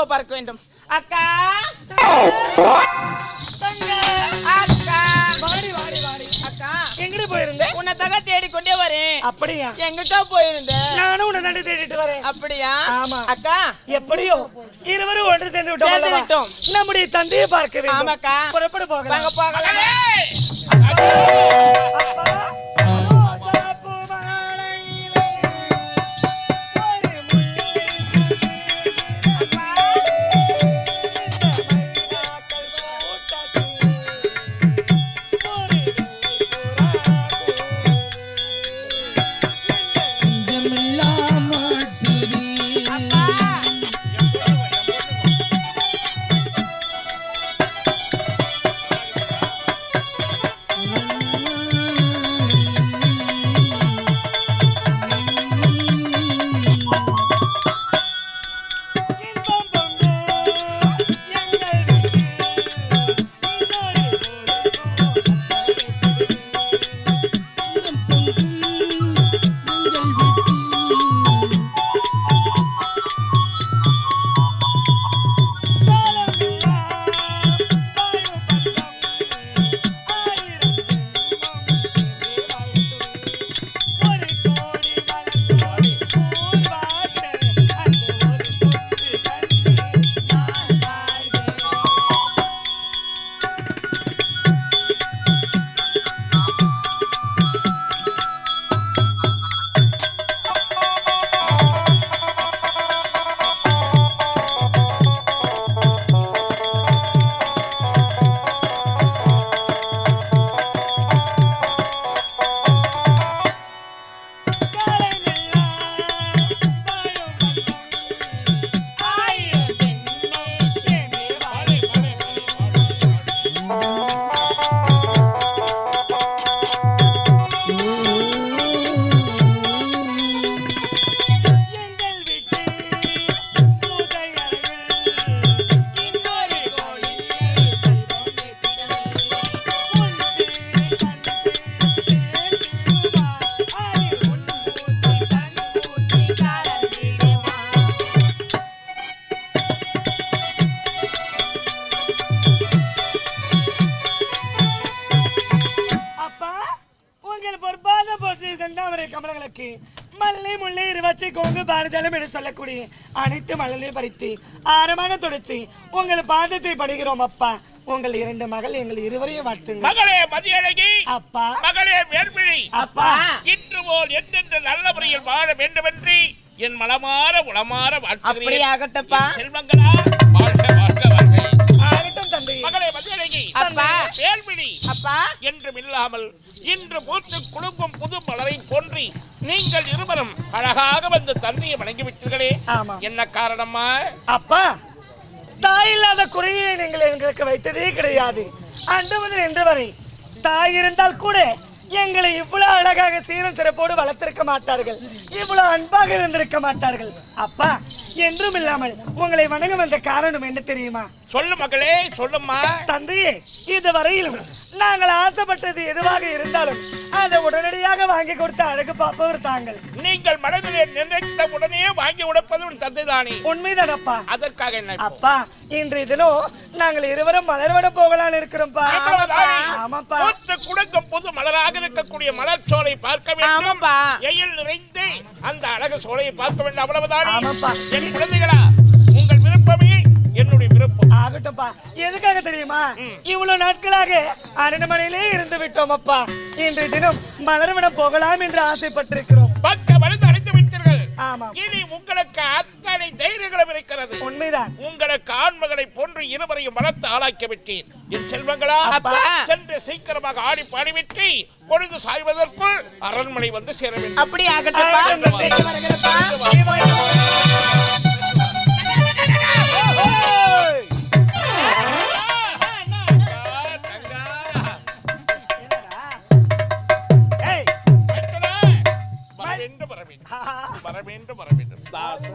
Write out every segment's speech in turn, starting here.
பார்க்க வேண்டும் அக்கா அக்கா வாடி வாடி வாடி அக்கா எங்கடி போயிருந்த உன்னை தக தேடிக்கொண்டே வரேன் அப்படியா எங்கிட்ட போயிருந்த நானும் உன்னை தாண்டி தேடிட்டு வரேன் அப்படியா ஆமா. அக்கா எப்படியோ இருவரும் ஒன்று சேர்ந்து விட்டோம் சேர்ந்து அல்லவா? விட்டோம். நம்முடைய தந்தையை பார்க்க வேண்டும் ஆமாக்கா. புறப்பட போகலாம் வாங்க போகலாம் அப்பா, ரோஜா பூ மாலையிலே ஒரு முல்லை அம்மா. மைனாக்கள் ஓட்டத்தில் ஒரு அம்மா. இன்பம் பொங்கும் எங்கள் வீட்டில் இன்னொரு ஒரு கோடி மலர்ந்தோடி ஊர்வாட்ட அந்த ஒரு சொட்டு கண்ணீர் நான் வாழ்கிறேன் அப்பா உங்கள் பொற்பாத போற்றி செந்தாமரை கமலங்களுக்கு மல்லை முல்லை இருவச்சை கோங்கு பாரஜலம் என்று சொல்லக்கூடிய அனைத்து மலரையும் பறித்து ஆரமாக தொடுத்து உங்கள் பாதத்தை படுகிறோம் அப்பா உங்கள் இரண்டு மகள் எங்கள் இருவரையும் வாழ்த்துங்க மகளே மதியழகி அப்பா மகளே வேர்பிழி அப்பா இன்று போல் என்றென்று நல்ல முறையில் வாழ வேண்டுமென்று என் மனமாற உளமாற அப்படி வாழ்த்துகிறேன் ஆகட்டப்பா என் செல்வங்களா வாழ்க வாழ்க வாழ்க ஆகட்டும் தந்தை மகளே மதியழகி அப்பா வேல்விழி அப்பா என்றும் இல்லாமல் இன்று பூத்து குடும்பம் புது மலரை போன்றி நீங்கள் இருவரும் அழகாக வந்து தந்தையை வணங்கிவிட்டீர்களே ஆமா. என்ன காரணமா அப்பா தாய் இல்லாத குறையை நீங்கள் எங்களுக்கு வைத்ததே கிடையாது அன்று முதல் இன்று வரை தாய் இருந்தால் கூட எங்களை இவ்வளவு அழகாக சீரும் சிறப்போடு வளர்த்திருக்க மாட்டார்கள் இவ்வளவு அன்பாக இருந்திருக்க மாட்டார்கள் அப்பா என்றும் இல்லாமல் உங்களை வணங்க வந்த காரணம் என்ன தெரியுமா சொல்லு மகளே சொல்லும்மா தந்தையே இதுவரையிலும் நாங்கள் ஆசைப்பட்டது எதுவாக இருந்தாலும் அதை உடனடியாக வாங்கி கொடுத்த அழகு பார்ப்பவர் தாங்கள் நீங்கள் மனதிலே நினைத்த உடனே வாங்கி உடைப்பது உன் தந்தைதானே உண்மைதானப்பா அதற்காக என்ன இப்போ? அப்பா இன்று தினம் நாங்கள் இருவரும் மலர்வட போகலான்னு இருக்கிறோம்ப்பா இவ்வளவுதானே? ஆமாப்பா பூத்து குலுங்கும் புது மலராக இருக்கக்கூடிய மலர் சோலை பார்க்க வேண்டும் ஆமாப்பா எயில் நிறைந்து அந்த அழகு சோலையை பார்க்க வேண்டும் அவ்வளவுதானே ஆமாப்பா. என் குழந்தைகளா உங்கள் விருப்பமே என்னுடைய விருப்பம் ஆகட்டும்ப்பா எதுக்காக தெரியுமா இவ்வளவு நாட்களாக அரண்மனையிலே இருந்து விட்டோம் அப்பா இன்று தினம் மலர்விடம் போகலாம் என்று ஆசைப்பட்டிருக்கிறோம் பக்க வழுந்து அடைந்து விட்டீர்கள் ஆமாம் இனி உங்களுக்கு அத்தனை தைரியங்களும் இருக்கிறது உண்மைதான் உங்களுக்கு ஆண்மகளை போன்று இருவரையும் வளர்த்து ஆளாக்கி விட்டேன் என் செல்வங்களா அப்பா. சென்று சீக்கிரமாக ஆடி பாடிவிட்டு பொழுது சாய்வதற்குள் அரண்மனை வந்து சேர வேண்டும் அப்படி ஆகட்டப்பா ஆகட்டும் தந்தை. வருகிறப்பா நீ வா. ஏய், மைக்கேலா, வர வேண்டும் வர வேண்டும் வர வேண்டும் வர வேண்டும் தாசு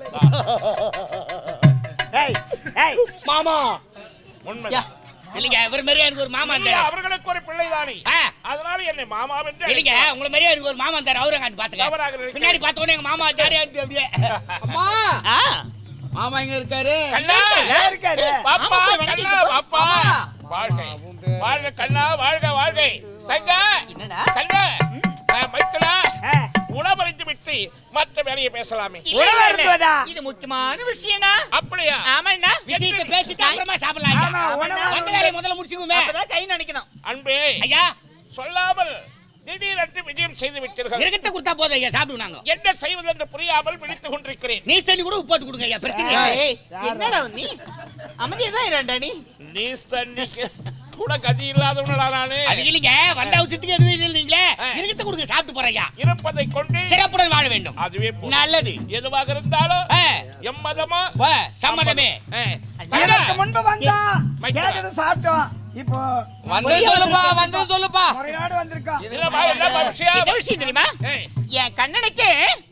ஏய், ஏய், மாமா உண்மை இல்லைங்க இவர் மாதிரியே எனக்கு ஒரு மாமா இல்ல, இருந்தாரு அவர்களுக்கு ஒரு பிள்ளைதானே ஆ, அதனால என்னை மாமா என்று இல்லைங்க உங்களை மாதிரியே எனக்கு ஒரு மாமா இருந்தாரு அவரை காட்டு தவறாக பாத்துக்க நினைக்கிறேன். பின்னாடி பார்த்த உடனே எங்க மாமா ஜாலியா இருந்து அப்படியே அம்மா ஆ, மாமா எங்க இருக்காரு கண்ணா ஏன் இருக்காரு பாப்பா கண்ணா பாப்பா வாழ்க வாழ்க கண்ணா வாழ்க வாழ்க தங்க என்னடா கண்ணா நான் மைத்தனா ஆ, உணவறிந்து விட்டு மற்ற வேலையை பேசலாமே இல்ல, உணவு இல்ல, அருந்துவதா? இது முக்கியமான விஷயம்னா அப்படியா ஆமாண்ணா விஷயத்தை பேசிட்டு அப்புறமா சாப்பிடலாம் ஐயா. ஆமா, உணவு வந்த வேலையை முதல்ல முடிச்சுக்குமே அப்பதான் கை நினைக்கணும் அன்பே ஐயா சொல்லாமல் திடீரென்று விஜயம் செய்து விட்டீர்கள் இருக்கத்தை கொடுத்தா போதும் ஐயா சாப்பிடுவோம் நாங்க என்ன செய்வது என்று புரியாமல் விழித்துக் கொண்டிருக்கிறேன் நீ தண்ணி கூட உப்பு போட்டு கொடுங்க ஐயா பிரச்சனை இல்லை. ஏய், என்னடா நீ அமைதியதான் இரண்டா நீ நீ தண்ணிக்கு கூட கதி இல்லாதவனடா நானு அது இல்லைங்க வண்ட அவசரத்துக்கு எதுவும் இல்லை நீங்களே ஆ. இருக்கத்தை கொடுங்க சாப்பிட்டு போறையா இருப்பதை கொண்டு சிறப்புடன் வாழ வேண்டும் அதுவே போதும். நல்லது எதுவாக இருந்தாலும் ஆ, எம்மதமா வா, சம்மதமே ஆ. எனக்கு முன்பு வந்தா மைக்கா. கேட்டது சாப்பிட்டோம் இப்போ வந்தது சொல்லுப்பா வந்தது சொல்லுப்பா முறையோடு வந்திருக்கோம் என்னப்பா, என்னப்பா விஷயம்? என்ன விஷயம் தெரியுமா ஏய், என் கண்ணனுக்கு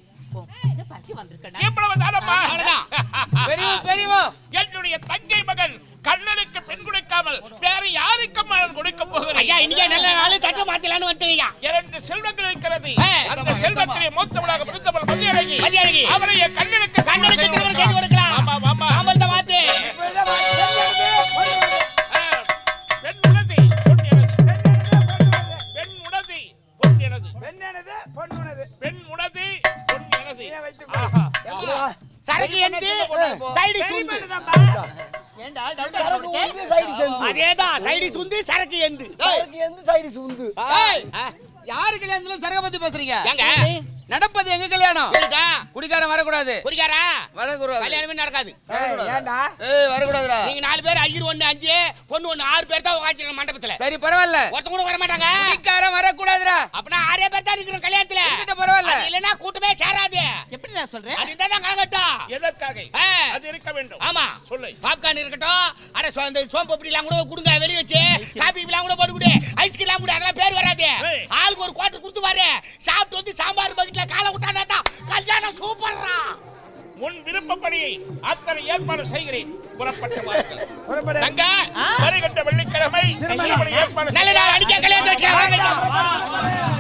இவ்வளவு தானம்மா? அவ்வளவுதான். பெரியவா பெரியவா என்னுடைய தங்கை மகன் கண்ணனுக்கு பெண் கொடுக்காமல் வேற யாருக்கும் மகன் கொடுக்க போகிறேன் ஐயா இன்னைக்கே நல்ல நாள் தட்ட மாத்தலான்னு வந்துட்டேன் ஐயா இரண்டு செல்வங்கள் இருக்கிறது ஆ. அந்த செல்வத்திலே மூத்தவளாக பிறந்தவள் மதியழகி மதியழகி. அவளை என் கண்ணனுக்கு கண்ணனுக்கு திருமணம் திருமணம் செய்து கொடுக்கலாம் ஆமா ஆமா ஆம்பளத்தை மாத்து ஆ, பெண் உணதி பொன் எனது பெண் உணதி பொன் எனது பெண்ணனது பொண்ணுனது பெண் உணதி பொன் எனது இதை வைத்துக் ஆஹா சரக்கு எந்து சைடு சுந்து ஏன்டா டவுட் அதேதான் சைடு சுந்து சரக்கு எந்து ஏய், யாரு கல்யாணத்துல சரக பத்தி பேசுறீங்க ஏங்க நடப்பது எங்க கல்யாணம் சொல்லிட்டா குடிக்காரன் வரக்கூடாது குடிக்காரா வரக்கூடாது கல்யாணமே நடக்காது ஏண்டா ஏய் வரக்கூடாதுடா நீங்க நாலு பேர் ஐயர் ஒண்ணு அஞ்சு பொண்ணு ஒண்ணு ஆறு பேர் தான் உட்காந்துருக்க மண்டபத்துல சரி பரவாயில்ல ஒருத்தன் கூட வர மாட்டாங்க குடிக்காரன் வரக்கூடாதுடா அப்படின்னா ஆறே பேர் தான் இருக்கிறோம் கல்யாணத்துல இருந்துட்டு பரவாயில்ல. அது இல்லைன்னா கூட்டமே சேராது எப்படி நான் சொல்றேன் அது இருந்தா தான் கலகட்டும் எதற்காக ஆ. அது இருக்க வேண்டும் ஆமா சொல்லு பாப்கார்ன் இருக்கட்டும் அட சோ- இந்த சோம்பு இப்படிலாம் கூட கொடுங்க வெளிய வச்சு காபி இப்படிலாம் கூட போட்டு கொடு ஐஸ்கிரீம் கூட அதெல்லாம் பேர் வராது ஏய். ஆளுக்கு ஒரு குவாட்டர் கொடுத்து பாரு சாப்பிட்டு வந்து சாம்பார் பக்கெட்ல காலை விட்டானா தான் கல்யாணம் சூப்பர்ரா உன் விருப்பப்படி அத்தனை ஏற்பாடு செய்கிறேன் புறப்பட்ட வாருங்கள் புறப்படு. தங்க வருகின்ற வெள்ளிக்கிழமை இப்படி ஏற்பாடு நல்ல செய்ய- நாள் அடிக்க கல்யாணம் வச்சுக்கலாம் வாங்க ஐயா.